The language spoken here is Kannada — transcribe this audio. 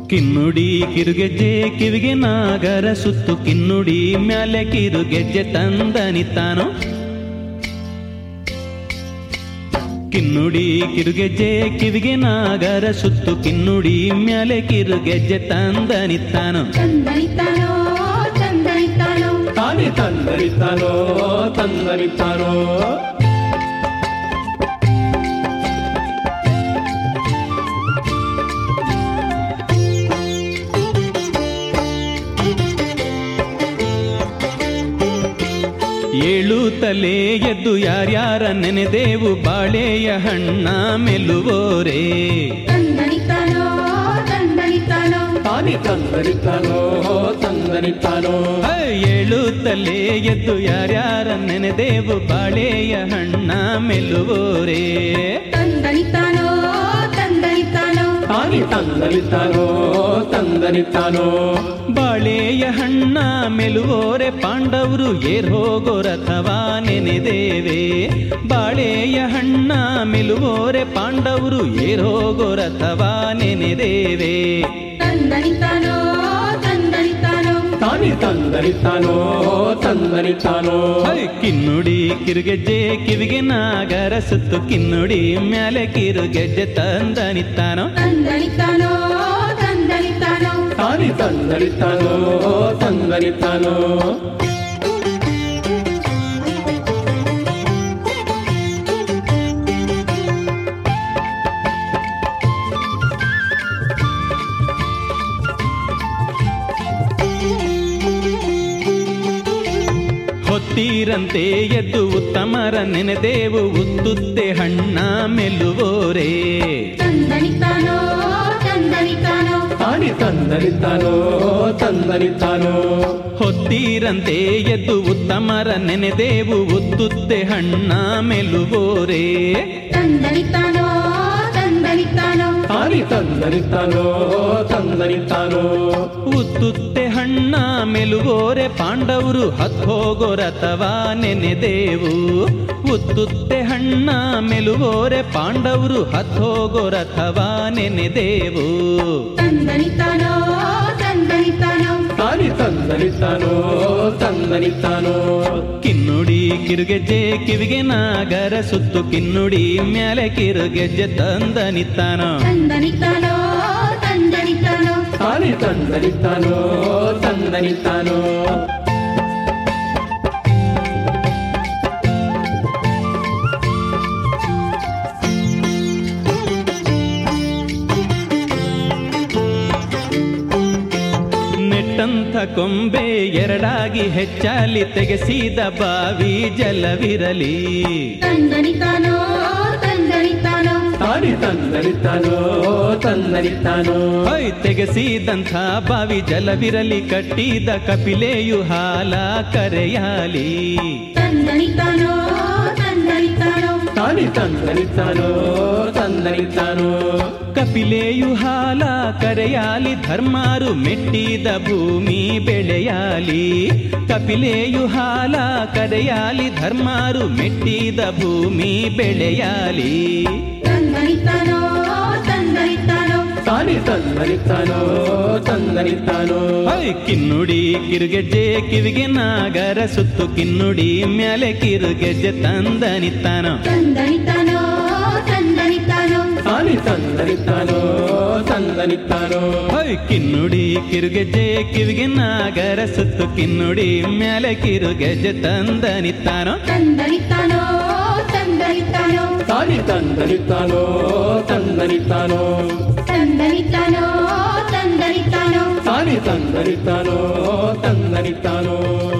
ಕಿನ್ನುಡಿ ಕಿರುಗೆಜ್ಜೆ ಕಿವಿಗೆ ನಾಗರ ಸುತ್ತು ಕಿನ್ನುಡಿ ಮ್ಯಾಲೆ ಕಿರುಗೆಜ್ಜೆ ತಂದನಿತಾನೋ ಕಿನ್ನುಡಿ ಕಿರುಗೆಜ್ಜೆ ಕಿವಿಗೆ ನಾಗರ ಸುತ್ತು ಕಿನ್ನುಡಿ ಮ್ಯಾಲೆ ಕಿರುಗೆಜ್ಜೆ ತಂದನಿತಾನೋ ತಂದನಿತಾನೋ ತಂದನಿತಾನೋ ತಾನೇ ತಂದರಿತಾನೋ ತಂದರಿತಾನೋ ಏಳು ತಲೆ ಎದ್ದು ಯಾರ್ಯಾರ ನೆನೆದೇವು ಬಾಳೆಯ ಹಣ್ಣ ಮೆಲ್ಲುವೋರೇ ತಂದನಿತಾನೋ ತಂದನಿತಾನೋ ತಾನೇ ತಂದರಿತಾನೋ ತಂದರಿತಾನೋ ಹೈ, ಏಳು ತಲೆ ಎದ್ದು ಯಾರ್ಯಾರ ನೆನೆದೇವು ಬಾಳೆಯ ಹಣ್ಣ ಮೆಲ್ಲುವೋರೇ ತಂದನಿತಾನೋ ತಂದನಿತಾನೋ ತಾನೇ ತಂದರಿತಾನೋ ತಂದರಿತಾನೋ ಬಾಳೆಯ ಹಣ್ಣ ಮೆಲುವೋರೆ ಪಾಂಡವರು ಏರ್ ಹೋಗೋ ರಥವಾ ನೆನೆದೇವೆ ಬಾಳೆಯ ಹಣ್ಣ ಮೆಲುವೋರೆ ಪಾಂಡವರು ಏರ್ ಹೋಗೋ ರಥವಾ ನೆನೆದೇವೆ ತಂದನಿತಾನೋ ತಂದನಿತಾನೋ ತಾನೇ ತಂದರಿತಾನೋ ತಂದರಿತಾನೋ ಹೈ, ಕಿನ್ನುಡಿ ಕಿರುಗೆಜ್ಜೆ ಕಿವಿಗೆ ನಾಗರ ಸುತ್ತು ಕಿನ್ನುಡಿ ಮ್ಯಾಲೆ ಕಿರುಗೆಜ್ಜೆ ತಂದನಿತ್ತಾನೋ ತಂದನಿತಾನೋ ತಂದನಿತಾನೋ ತಾನೇ ತಂದರಿತಾನೋ ತಂದರಿತಾನೋ ಹೊತ್ತೀರಂತೆ ಎದ್ದು ಉತ್ತಮರ ನೆನೆದೇವು ಉತ್ತುತ್ತೆ ಹಣ್ಣ ಮೆಲ್ಲುವೋರೇ ತಂದನಿತಾನೋ ತಂದನಿತಾನೋ ತಾನೇ ತಂದರಿತಾನೋ ತಂದರಿತಾನೋ ಹೊತ್ತೀರಂತೆ ಎದ್ದು ಉತ್ತಮರ ನೆನೆದೇವು ಉತ್ತುತ್ತೆ ಹಣ್ಣ ಮೆಲ್ಲುವೋರೇ ತಂದನಿತಾನೋ ತಂದನಿತಾನೋ ತಾನೇ ತಂದರಿತಾನೋ ತಂದರಿತಾನೋ ಉತ್ತುತ್ತೆ ಹಣ್ಣ ಮೆಲುವೋರೆ ಪಾಂಡವರು ಹತ್ತೋಗೋ ರಥವಾ ನೆನೆದೇವು ಉತ್ತುತ್ತೆ ಹಣ್ಣ ಮೆಲುವೋರೆ ಪಾಂಡವರು ಹತ್ತೋಗೋ ರಥವಾ ನೆನೆದೇವು ತಂದನಿತಾನೋ ತಂದನಿತಾನೋ ತಾನೇ ತಂದರಿತಾನೋ ತಂದರಿತಾನೋ ಕಿನ್ನುಡಿ ಕಿರುಗೆಜ್ಜೆ ಕಿವಿಗೆ ನಾಗರ ಸುತ್ತು ಕಿನ್ನುಡಿ ಮ್ಯಾಲೆ ಕಿರುಗೆಜ್ಜೆ ತಂದನಿತ್ತಾನೋ ತಂದನಿತಾನೋ ತಂದನಿತಾನೋ ತಾನೇ ತಂದರಿತಾನೋ ತಂದರಿತಾನೋ ನೆಟ್ಟಂಥ ಕೊಂಬೆ ಎರಡಾಗಿ ಹೆಚ್ಚಾಲಿ ತೆಗೆಸಿದ ಬಾವಿ ಜಲವಿರಲಿ ತಂದನಿತಾನೋ ತಂದನಿತಾನೋ ತಾನೇ ತಂದರಿತಾನೋ ತಂದರಿತಾನೋ ಹೊಯ್ ತೆಗೆಸಿದಂಥ ಬಾವಿ ಜಲವಿರಲಿ ಕಟ್ಟಿದ ಕಪಿಲೆಯು ಹಾಲ ಕರೆಯಾಲಿ ತಂದನಿತಾನೋ ತಂದನಿತಾನೋ ತಾನೇ ತಂದರಿತಾನೋ ತಂದರಿತಾನೋ ಕಪಿಲೆಯು ಹಾಲ ಕರೆಯಾಲಿ ಧರ್ಮಾರು ಮೆಟ್ಟಿದ ಭೂಮಿ ಬೆಳೆಯಾಲಿ ಕಪಿಲೆಯು ಹಾಲ ಕರೆಯಾಲಿ ಧರ್ಮಾರು ಮೆಟ್ಟಿದ ಭೂಮಿ ಬೆಳೆಯಾಲಿ ತಂದನಿತಾನೋ ತಂದನಿತಾನೋ ತಾನೇ ತಂದರಿತಾನೋ ತಂದರಿತಾನೋ ಹೊಯ್ ಕಿನ್ನುಡಿ ಕಿರುಗೆಜ್ಜೆ ಕಿವಿಗೆ ನಾಗರ ಸುತ್ತು ಕಿನ್ನುಡಿ ಮ್ಯಾಲೆ ಕಿರುಗೆಜ್ಜೆ ತಂದನಿತ್ತಾನೋ ತಂದನಿತಾನೋ ತಂದನಿತಾನೋ ತಾನೇ ತಂದರಿತಾನೋ ತಂದರಿತಾನೋ ಹೊಯ್ ಕಿನ್ನುಡಿ ಕಿರುಗೆಜ್ಜೆ ಕಿವಿಗೆ ನಾಗರ ಸುತ್ತು ಕಿನ್ನುಡಿ ಮ್ಯಾಲೆ ಕಿರುಗೆಜ್ಜೆ ತಂದನಿತ್ತಾನೋ ತಂದನಿತಾನೋ ತಂದನಿತಾನೋ ತಾನೇ ತಂದರಿತಾನೋ ತಂದರಿತಾನೋ ತಂದನಿತಾನೋ ತಂದನಿತಾನೋ ತಾನೇ ತಂದರಿತಾನೋ ತಂದರಿತಾನೋ